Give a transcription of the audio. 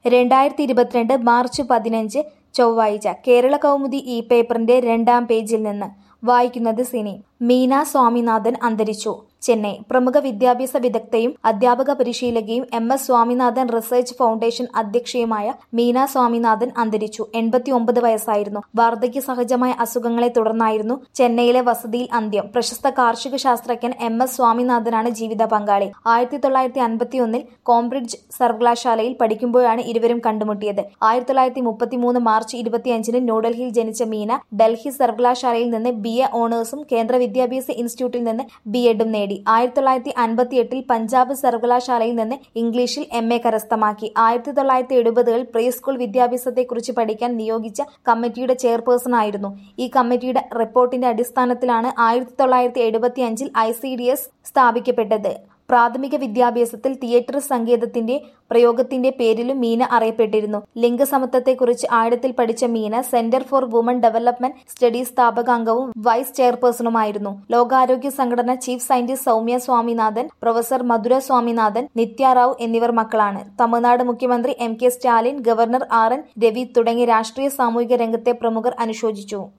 രണ്ടായിരത്തി ഇരുപത്തിരണ്ട് മാർച്ച് പതിനഞ്ച് ചൊവ്വാഴ്ച കേരള കൗമുദി ഈ പേപ്പറിന്റെ രണ്ടാം പേജിൽ നിന്ന് വായിക്കുന്നത് സിനി മീന സ്വാമിനാഥൻ അന്തരിച്ചു ചെന്നൈ പ്രമുഖ വിദ്യാഭ്യാസ വിദഗ്ധയും അധ്യാപക പരിശീലകയും M S Swaminathan research foundation അധ്യക്ഷയുമായ മീന സ്വാമിനാഥൻ അന്തരിച്ചു എൺപത്തിയൊമ്പത് വയസ്സായിരുന്നു വാർദ്ധക്യ സഹജമായ അസുഖങ്ങളെ തുടർന്നായിരുന്നു ചെന്നൈയിലെ വസതിയിൽ അന്ത്യം പ്രശസ്ത കാർഷിക ശാസ്ത്രജ്ഞൻ എം എസ് സ്വാമിനാഥനാണ് ജീവിത പങ്കാളി ആയിരത്തി തൊള്ളായിരത്തി അൻപത്തിയൊന്നിൽ കോംബ്രിഡ്ജ് സർവകലാശാലയിൽ പഠിക്കുമ്പോഴാണ് ഇരുവരും കണ്ടുമുട്ടിയത് ആയിരത്തി തൊള്ളായിരത്തി മുപ്പത്തിമൂന്ന് മാർച്ച് ഇരുപത്തിയഞ്ചിന് ന്യൂഡൽഹിയിൽ ജനിച്ച മീന ഡൽഹി സർവകലാശാലയിൽ നിന്ന് ബി എ ഓണേഴ്സും കേന്ദ്ര വിദ്യാഭ്യാസ ഇൻസ്റ്റിറ്റ്യൂട്ടിൽ നിന്ന് ബി എഡും നേടി ആയിരത്തി തൊള്ളായിരത്തി അൻപത്തിയെട്ടിൽ പഞ്ചാബ് സർവകലാശാലയിൽ നിന്ന് ഇംഗ്ലീഷിൽ എം എ കരസ്ഥമാക്കി ആയിരത്തി തൊള്ളായിരത്തി എഴുപതുകളിൽ പ്രീ സ്കൂൾ വിദ്യാഭ്യാസത്തെക്കുറിച്ച് പഠിക്കാൻ നിയോഗിച്ച കമ്മിറ്റിയുടെ ചെയർപേഴ്സൺ ആയിരുന്നു ഈ കമ്മിറ്റിയുടെ റിപ്പോർട്ടിന്റെ അടിസ്ഥാനത്തിലാണ് ആയിരത്തി തൊള്ളായിരത്തി എഴുപത്തിയഞ്ചിൽ ഐ സി ഡി എസ് സ്ഥാപിക്കപ്പെട്ടത് പ്രാഥമിക വിദ്യാഭ്യാസത്തിൽ തിയേറ്റർ സംഗീതത്തിന്റെ പ്രയോഗത്തിന്റെ പേരിലും മീന അറിയപ്പെട്ടിരുന്നു ലിംഗസമത്വത്തെക്കുറിച്ച് ആഴത്തിൽ പഠിച്ച Meena centre for woman development studies സ്ഥാപകാംഗവും വൈസ് ചെയർപേഴ്സണുമായിരുന്നു ലോകാരോഗ്യ സംഘടന chief scientist Soumya Swaminathan professor Madhura Swaminathan Nitya Rao എന്നിവർ മക്കളാണ് തമിഴ്നാട് മുഖ്യമന്ത്രി M K Stalin governor R N Ravi തുടങ്ങിയ രാഷ്ട്രീയ സാമൂഹിക രംഗത്തെ പ്രമുഖർ അനുശോചിച്ചു